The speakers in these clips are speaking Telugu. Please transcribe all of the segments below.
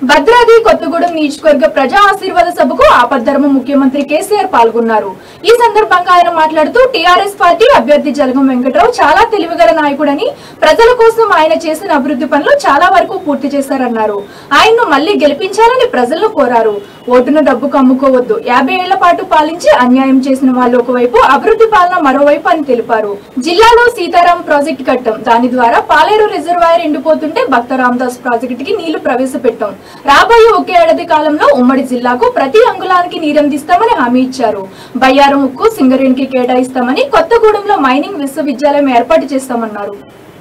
భద్రాద్రి కొత్తగూడెం నియోజకవర్గ ప్రజా ఆశీర్వాద సభకు ఆపద్ధర్మ ముఖ్యమంత్రి కేసీఆర్ పాల్గొన్నారు ఈ సందర్భంగా ఆయన మాట్లాడుతూ టీఆర్ఎస్ పార్టీ అభ్యర్థి జలగం వెంకట్రావు చాలా తెలివిగల నాయకుడని ప్రజల కోసం ఆయన చేసిన అభివృద్ధి పనులు చాలా వరకు పూర్తి చేశారన్నారు ఆయన్ను మళ్లీ గెలిపించాలని ప్రజలను కోరారు ఓటును డబ్బుకు అమ్ముకోవద్దు యాభై ఏళ్ల పాటు పాలించి అన్యాయం చేసిన వాళ్ళు ఒకవైపు అభివృద్ధి పాలన మరోవైపు అని తెలిపారు జిల్లాలో సీతారాం ప్రాజెక్టు కట్టం దాని ద్వారా పాలేరు రిజర్వాయర్ ఎండిపోతుంటే భక్త రామదాస్ ప్రాజెక్టుకి నీళ్లు ప్రవేశపెట్టాం రాబోయే ఒకే ఏడాది కాలంలో ఉమ్మడి జిల్లాకు ప్రతి అంగుళానికి నీరందిస్తామని హామీ ఇచ్చారు బయ్యారం ఉక్కు సింగరేణికి కేటాయిస్తామని కొత్తగూడెంలో మైనింగ్ విశ్వవిద్యాలయం ఏర్పాటు చేస్తామన్నారు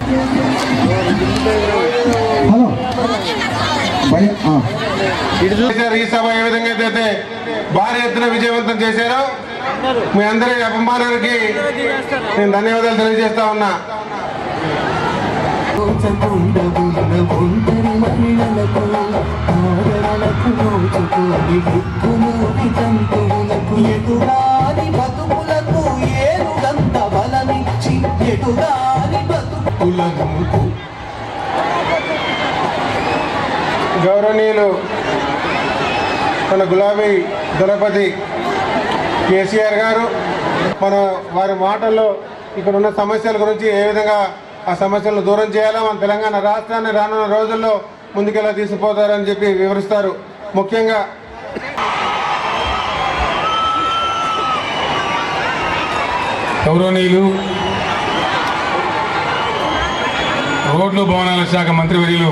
హలో భయ- ఆ. చేశారు ఈ సభ ఏ విధంగా అయితే భారీ ఎత్తున విజయవంతం చేశారో మీ అందరి అభిమానానికి నేను ధన్యవాదాలు తెలియజేస్తా ఉన్నా ఒంటరి మహిళలకు ఆదరణకు నోచుకోని వృద్ధులోకి జంతువులకు ఎటురాని బతుకులకు ఏనుగంత బలమిచ్చి ఎటురాని బతుకులకు గౌరవనీయులు మన గులాబీ దళపతి కేసీఆర్ గారు మన వారి మాటల్లో ఇక్కడ ఉన్న సమస్యల గురించి ఏ విధంగా ఆ సమస్యలను దూరం చేయాలో మన తెలంగాణ రాష్ట్రాన్ని రానున్న రోజుల్లో ముందుకెలా తీసుకుపోతారని చెప్పి వివరిస్తారు ముఖ్యంగా గౌరవనీయులు రోడ్లు భవనాల శాఖ మంత్రివర్యులు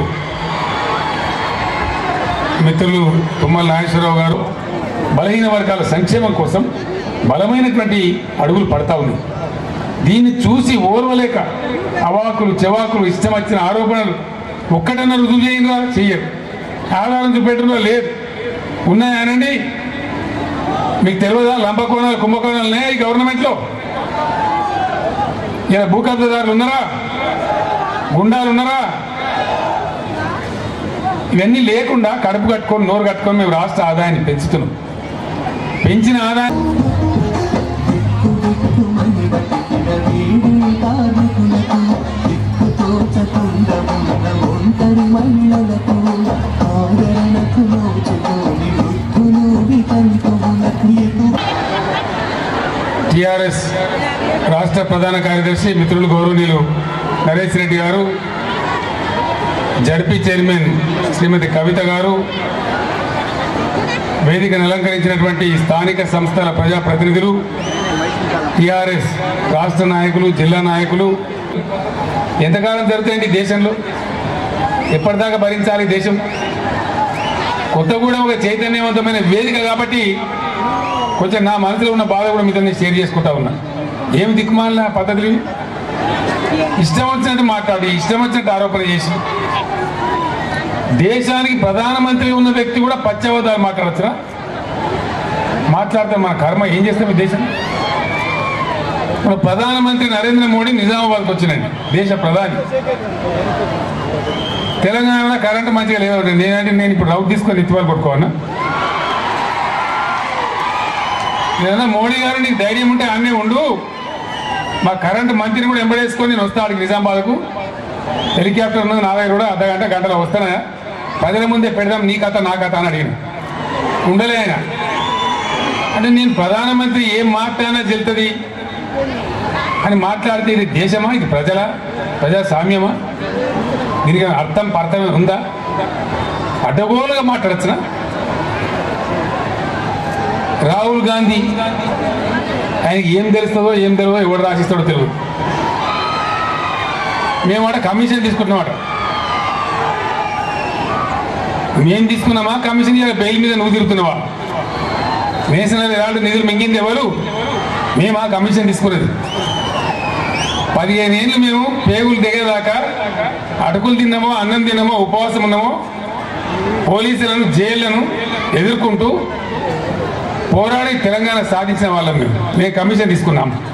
మిత్రులు తుమ్మల నాగేశ్వరరావు గారు బలహీన వర్గాల సంక్షేమం కోసం బలమైనటువంటి అడుగులు పడతా ఉంది దీన్ని చూసి ఓర్వలేక అవాకులు చెవాకులు ఇష్టం వచ్చిన ఆరోపణలు ఒక్కటన్నా రుజువు చేయండిరా చెయ్యరు ఆధారం చూపెట్టడంలో లేదు ఉన్నాయనండి మీకు తెలియదా లంబకోణాలు కుంభకోణాలు ఉన్నాయా ఈ గవర్నమెంట్లో ఇలా భూ కబ్జాదారులు ఉన్నారా గుండాలు ఉన్నారా ఇవన్నీ లేకుండా కడుపు కట్టుకొని నోరు కట్టుకొని మేము రాష్ట్ర ఆదాయాన్ని పెంచుతున్నాం పెంచిన ఆదాయం కార్మికులకు దిక్కుతో చకుండా ఉన్న ఒంటరి మహిళలకు ఆదరణకు నోచుకోని వృద్ధులు వితంతువులకు ఎటు టిఆర్ఎస్ రాష్ట్ర ప్రధాన కార్యదర్శి మిత్రులు గౌరవనీయులు నరేష్ రెడ్డి గారు జడ్పీ చైర్మన్ శ్రీమతి కవిత గారు వేదికను అలంకరించినటువంటి స్థానిక సంస్థల ప్రజాప్రతినిధులు టిఆర్ఎస్ రాష్ట్ర నాయకులు జిల్లా నాయకులు ఎంతకాలం జరుగుతాయండి ఈ దేశంలో ఎప్పటిదాకా భరించాలి ఈ దేశం కొత్తగూడెం ఒక చైతన్యవంతమైన వేదిక కాబట్టి కొంచెం నా మనసులో ఉన్న బాధ కూడా మీతో నేను షేర్ చేసుకుంటా ఉన్నా ఏమి దిక్కుమాలిన పద్ధతులు ఇవి? ఇష్టం వచ్చినట్టు మాట్లాడి ఇష్టం వచ్చినట్టు ఆరోపణ చేసి దేశానికి ప్రధానమంత్రి ఉన్న వ్యక్తి కూడా పచ్చవదాలు మాట్లాడచ్చురా మాట్లాడితే మన కర్మ ఏం చేస్తాం ఈ దేశం మన ప్రధానమంత్రి నరేంద్ర మోడీ నిజామాబాద్కి వచ్చినండి దేశ ప్రధాని తెలంగాణలో కరెంటు మంచిగా లేదు నేనంటే నేను ఇప్పుడు రౌట్ తీసుకొని ఎత్తివాళ్ళు కొట్టుకోవన్నా ఏదైనా మోడీ గారు నీకు ధైర్యం ఉంటే అన్నీ ఉండు మా కరెంటు మంత్రిని కూడా ఎంబడేసుకొని నేను వస్తా ఆడికి నిజామాబాద్కు హెలికాప్టర్ ఉన్నది నా దగ్గర కూడా అర్ధ గంట గంటలో వస్తానా ప్రజల ముందే పెడదాం నీ కథ నా కథ అని అడిగిన ఉండలే ఆయన అంటే నేను ప్రధానమంత్రి ఏం మాట్లాడినా చెల్తుంది అని మాట్లాడితే ఇది దేశమా ఇది ప్రజల ప్రజాస్వామ్యమా దీనికి అర్థం పర్థమే ఉందా అడ్డగోలుగా మాట్లాడచ్చునా రాహుల్ గాంధీ ఆయనకి ఏం తెలుస్తుందో ఏం తెలియదో ఎవడు రాసిస్తాడో తెలియదు మేము అక్కడ కమిషన్ తీసుకుంటున్నామాట మేము తీసుకున్నామా కమిషన్ ఇవాళ బెయిల్ మీద నువ్వు తిరుగుతున్నావా నేషనల్ హెరాల్డ్ నిధులు మింగింది ఎవరు మేము ఆ కమిషన్ తీసుకున్నది పదిహేను ఏళ్ళు మేము పేగులు దిగేదాకా అటుకులు తిన్నామో అన్నం తిన్నామో ఉపవాసం ఉన్నామో పోలీసులను జైళ్లను ఎదుర్కొంటూ పోరాడి తెలంగాణ సాధించిన వాళ్ళం మేము మేము కమిషన్ తీసుకున్నాం